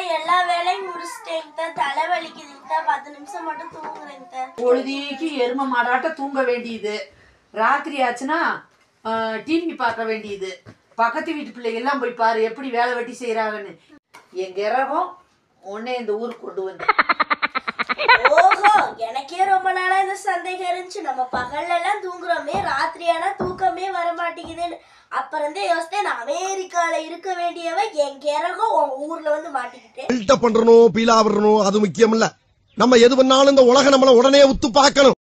எல்லா வேலையும் முடிச்சிட்டேங்க தான் தலை வலிக்குதுங்க தான் பத்து நிமிஷம் மட்டும் தூங்குறேங்க தான் பொழுதிக்கு எரும மாடாட்ட தூங்க வேண்டியது ராத்திரி ஆச்சுன்னா டிவி பார்க்க வேண்டியது பக்கத்து வீட்டு பிள்ளைகள்லாம் போய் பாரு எப்படி வேலை வெட்டி செய்கிறாங்கன்னு எங்க இறகம் உன்னை இந்த ஊருக்கு கொண்டு வந்து ஓஹோ எனக்கே ரொம்ப நாளா இந்த சந்தேகம் இருந்துச்சு நம்ம பகல்ல எல்லாம் தூங்குறோமே ராத்திரி ஆனா தூக்கமே வர மாட்டேங்குதுன்னு அப்புறம் இருந்தே யோசித்தேன் நான் அமெரிக்கால இருக்க வேண்டியவ என் கிறகம் உன் ஊர்ல வந்து மாட்டிக்கிட்டேன் பில்டப் பண்றணும் பீலா விடணும் அது முக்கியம் இல்ல நம்ம எது பண்ணாலும் இந்த உலக நம்மள உடனே உத்து பார்க்கணும்